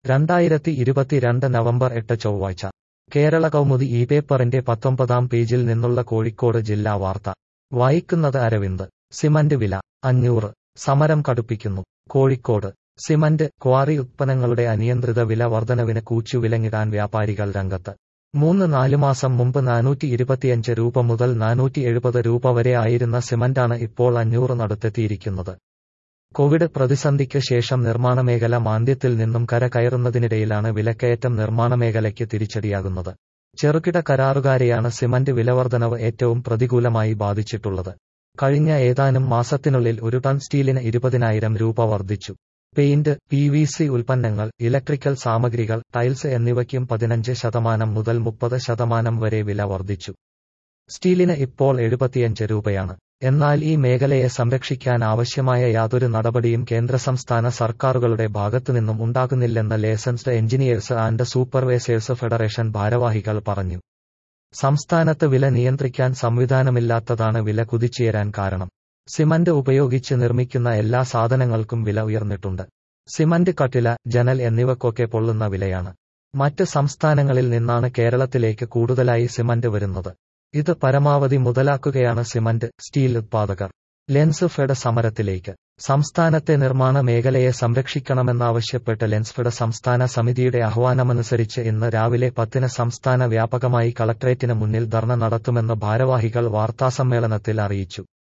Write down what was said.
രണ്ടായിരത്തി ഇരുപത്തിരണ്ട് നവംബർ എട്ട് ചൊവ്വാഴ്ച കേരള കൗമുദി ഈ പേപ്പറിന്റെ പത്തൊമ്പതാം പേജിൽ നിന്നുള്ള കോഴിക്കോട് ജില്ലാ വാർത്ത വായിക്കുന്നത് അരവിന്ദ് സിമന്റ് വില അഞ്ഞൂറ് സമരം കടുപ്പിക്കുന്നു കോഴിക്കോട് സിമന്റ് ക്വാറി ഉത്പന്നങ്ങളുടെ അനിയന്ത്രിത വില വർധനവിന് കൂച്ചുവിലങ്ങിടാൻ വ്യാപാരികൾ രംഗത്ത് മൂന്ന് നാല് മാസം മുമ്പ് നാനൂറ്റി ഇരുപത്തിയഞ്ച് രൂപ മുതൽ നാനൂറ്റി എഴുപത് രൂപ വരെ ആയിരുന്ന സിമന്റാണ് ഇപ്പോൾ അഞ്ഞൂറ് നടുത്തെത്തിയിരിക്കുന്നത് കോവിഡ് പ്രതിസന്ധിക്ക് ശേഷം നിർമ്മാണ മേഖല മാന്ദ്യത്തിൽ നിന്നും കര കയറുന്നതിനിടയിലാണ് വിലക്കയറ്റം നിർമ്മാണ മേഖലയ്ക്ക് തിരിച്ചടിയാകുന്നത് ചെറുകിട കരാറുകാരെയാണ് സിമന്റ് വിലവർധനവ് ഏറ്റവും പ്രതികൂലമായി ബാധിച്ചിട്ടുള്ളത് കഴിഞ്ഞ ഏതാനും മാസത്തിനുള്ളിൽ ഒരു ടൺ സ്റ്റീലിന് ഇരുപതിനായിരം രൂപ വർദ്ധിച്ചു പെയിന്റ് പി വി സി ഉൽപ്പന്നങ്ങൾ ഇലക്ട്രിക്കൽ സാമഗ്രികൾ ടൈൽസ് എന്നിവയ്ക്കും പതിനഞ്ച് ശതമാനം മുതൽ മുപ്പത് ശതമാനം വരെ വില വർദ്ധിച്ചു സ്റ്റീലിന് ഇപ്പോൾ എഴുപത്തിയഞ്ച് രൂപയാണ് എന്നാൽ ഈ മേഖലയെ സംരക്ഷിക്കാൻ ആവശ്യമായ യാതൊരു നടപടിയും കേന്ദ്ര സംസ്ഥാന സർക്കാരുകളുടെ ഭാഗത്തുനിന്നും ഉണ്ടാകുന്നില്ലെന്ന് licensed engineers and supervisors federation ഭാരവാഹികൾ പറഞ്ഞു സംസ്ഥാനത്ത് വില നിയന്ത്രിക്കാൻ സംവിധാനമില്ലാത്തതാണ് വില കുതിച്ചുയരാൻ കാരണം സിമന്റ് ഉപയോഗിച്ച് നിർമ്മിക്കുന്ന എല്ലാ സാധനങ്ങൾക്കും വില ഉയർന്നിട്ടുണ്ട് സിമന്റ് കട്ടില ജനൽ എന്നിവക്കൊക്കെ പൊള്ളുന്ന വിലയാണ് മറ്റ് സംസ്ഥാനങ്ങളിൽ നിന്നാണ് കേരളത്തിലേക്ക് കൂടുതലായി സിമന്റ് വരുന്നത് ഇത് പരമാവധി മുതലാക്കുകയാണ് സിമന്റ് സ്റ്റീൽ ഉത്പാദകർ ലെൻസ് ഫെഡ് സമരത്തിലേക്ക് സംസ്ഥാനത്തെ നിർമ്മാണ മേഖലയെ സംരക്ഷിക്കണമെന്നാവശ്യപ്പെട്ട് ലെൻസ്ഫെഡ് സംസ്ഥാന സമിതിയുടെ ആഹ്വാനമനുസരിച്ച് ഇന്ന് രാവിലെ പത്തിന് സംസ്ഥാന വ്യാപകമായി കളക്ടറേറ്റിന് മുന്നിൽ ധർണ നടത്തുമെന്ന് ഭാരവാഹികൾ വാർത്താസമ്മേളനത്തിൽ അറിയിച്ചു